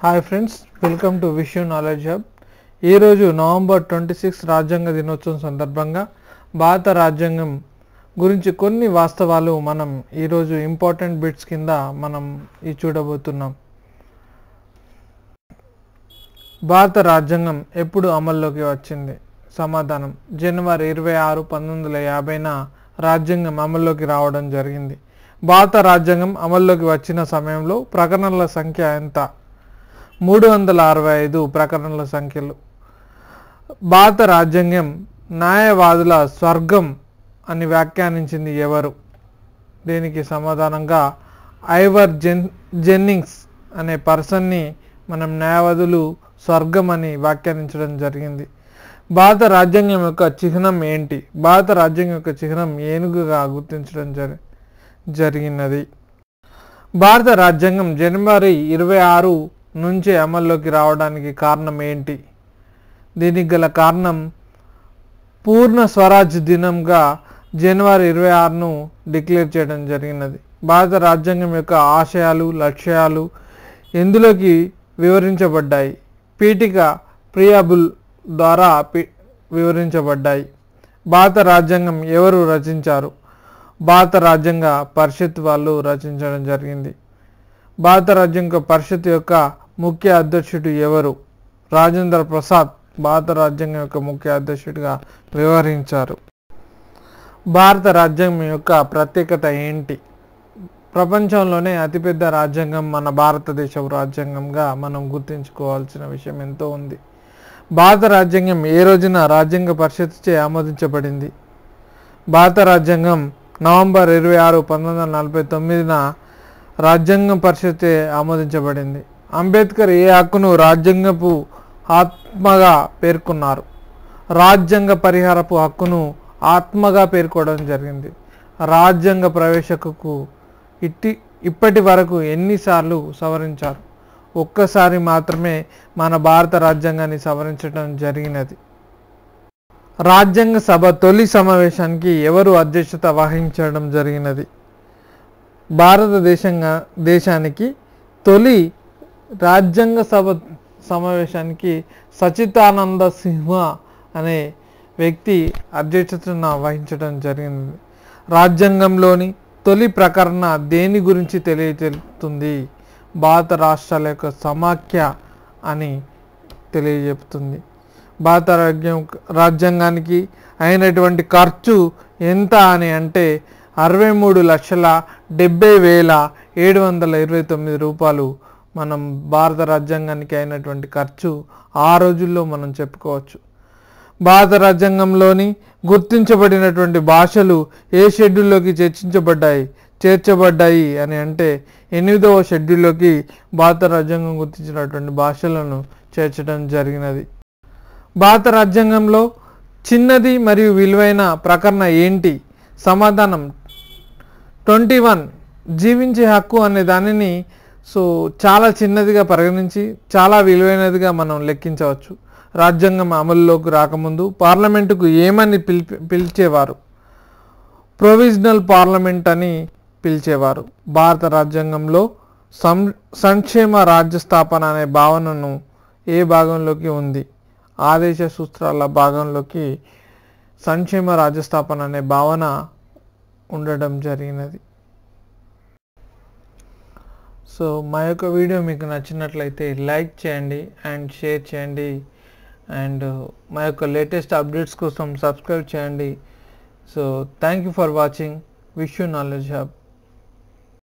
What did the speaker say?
hi friends welcome to wish you knowledge hub ఈరోజు November twenty six రాజ్యాంగ దినోత్సవం సందర్భంగా భారత రాజ్యాంగం గురించి కొన్ని వాస్తవాలు మనం ఈరోజు ఇంపార్టెంట్ బిట్స్ కింద మనం ఈ చూడబోతున్నాం భారత రాజ్యాంగం ఎప్పుడు అమల్లోకి వచ్చింది సమాధానం జనవరి ఇరవై ఆరు పంతొమ్మిది వందల యాభైన రాజ్యాంగం అమల్లోకి రావడం జరిగింది భారత రాజ్యాంగం అమల్లోకి వచ్చిన సమయంలో ప్రకటనల సంఖ్య ఎంత మూడు వందల అరవై ఐదు ప్రకటనల సంఖ్యలు భారత రాజ్యాంగం న్యాయవాదుల స్వర్గం అని వ్యాఖ్యానించింది ఎవరు దీనికి సమాధానంగా ఐవర్ జెన్ జెన్నింగ్స్ అనే పర్సన్ని మనం న్యాయవాదులు స్వర్గం అని వ్యాఖ్యానించడం జరిగింది భారత రాజ్యాంగం యొక్క చిహ్నం ఏంటి భారత రాజ్యాంగం యొక్క చిహ్నం ఏనుగుగా గుర్తించడం జరి జరిగినది భారత రాజ్యాంగం జనవరి ఇరవై ఆరు నుంచి అమల్లోకి రావడానికి కారణం ఏంటి దీనికి గల కారణం పూర్ణ స్వరాజ్ దినంగా జనవరి ఇరవై ఆరును డిక్లేర్ చేయడం జరిగినది భారత రాజ్యాంగం యొక్క ఆశయాలు లక్ష్యాలు ఎందులోకి వివరించబడ్డాయి పీఠిక ప్రియాబుల్ ద్వారా పి- వివరించబడ్డాయి భారత రాజ్యాంగం ఎవరు రచించారు భారత రాజ్యాంగ పరిషత్ వాళ్ళు రచించడం జరిగింది భారత రాజ్యాంగ పరిషత్ యొక్క ముఖ్య అధ్యక్షుడు ఎవరు రాజేంద్ర ప్రసాద్ భారత రాజ్యాంగం యొక్క ముఖ్య అధ్యక్షుడిగా వ్యవహరించారు భారత రాజ్యాంగం యొక్క ప్రత్యేకత ఏంటి ప్రపంచంలోనే అతిపెద్ద రాజ్యాంగం మన భారతదేశం రాజ్యాంగంగా మనం గుర్తుంచుకోవాల్సిన విషయం ఎంతో ఉంది భారత రాజ్యాంగం ఏ రోజున రాజ్యాంగ పరిషత్చే ఆమోదించబడింది భారత రాజ్యాంగం నవంబర్ ఇరవై ఆరు పంతొమ్మిది వందల నలభై తొమ్మిదిన రాజ్యాంగం పరిషత్తే ఆమోదించబడింది అంబేద్కర్ ఏ హక్కును రాజ్యాంగపు ఆత్మగా పేర్కొన్నారు రాజ్యాంగ పరిహారపు హక్కును ఆత్మగా పేర్కోవడం జరిగింది రాజ్యాంగ ప్రవేశకు ఇట్టి ఇప్పటి వరకు ఎన్నిసార్లు సవరించారు ఒక్కసారి మాత్రమే మన భారత రాజ్యాంగాన్ని సవరించడం జరిగినది రాజ్యాంగ సభ తొలి సమావేశానికి ఎవరు అధ్యక్షత వహించడం జరిగినది భారతదేశంగా దేశానికి తొలి రాజ్యాంగ సభ సమావేశానికి సచితానంద సింహ అనే వ్యక్తి అధ్యక్షతన వహించడం జరిగింది రాజ్యాంగంలోని తొలి ప్రకరణ దేని గురించి తెలియజేస్తుంది భారత రాష్ట్రాల యొక్క సమాఖ్య అని తెలియజెప్తుంది భారత రాజ్యం రాజ్యాంగానికి అయినటువంటి ఖర్చు ఎంత అని అంటే అరవై మూడు లక్షల డెబ్బై వేల ఏడు వందల ఇరవై తొమ్మిది రూపాయలు మనం భారత రాజ్యాంగానికి అయినటువంటి ఖర్చు ఆ రోజుల్లో మనం చెప్పుకోవచ్చు భారత రాజ్యాంగంలోని గుర్తించబడినటువంటి భాషలు ఏ షెడ్యూల్లోకి చర్చించబడ్డాయి చేర్చబడ్డాయి అని అంటే ఎనిమిదవ షెడ్యూల్లోకి భారత రాజ్యాంగం గుర్తించినటువంటి భాషలను చేర్చడం జరిగినది భారత రాజ్యాంగంలో చిన్నది మరియు విలువైన ప్రకరణ ఏంటి సమాధానం ట్వంటీ వన్ జీవించే హక్కు అనే దానిని సో చాలా చిన్నదిగా పరిగణించి చాలా విలువైనదిగా మనం లెక్కించవచ్చు రాజ్యాంగం అమలులోకి రాకముందు పార్లమెంటుకు ఏమని పిలిపి పిలిచేవారు ప్రొవిజనల్ పార్లమెంట్ అని పిలిచేవారు భారత రాజ్యాంగంలో సం సంక్షేమ రాజ్య స్థాపన అనే భావనను ఏ భాగంలోకి ఉంది ఆదేశ సూత్రాల భాగంలోకి సంక్షేమ రాజ్య స్థాపన అనే భావన ఉండడం జరిగినది సో మా యొక్క వీడియో మీకు నచ్చినట్లయితే లైక్ చేయండి అండ్ షేర్ చేయండి అండ్ మా యొక్క లేటెస్ట్ అప్డేట్స్ కోసం సబ్స్క్రైబ్ చేయండి so thank you for watching wish you knowledge hub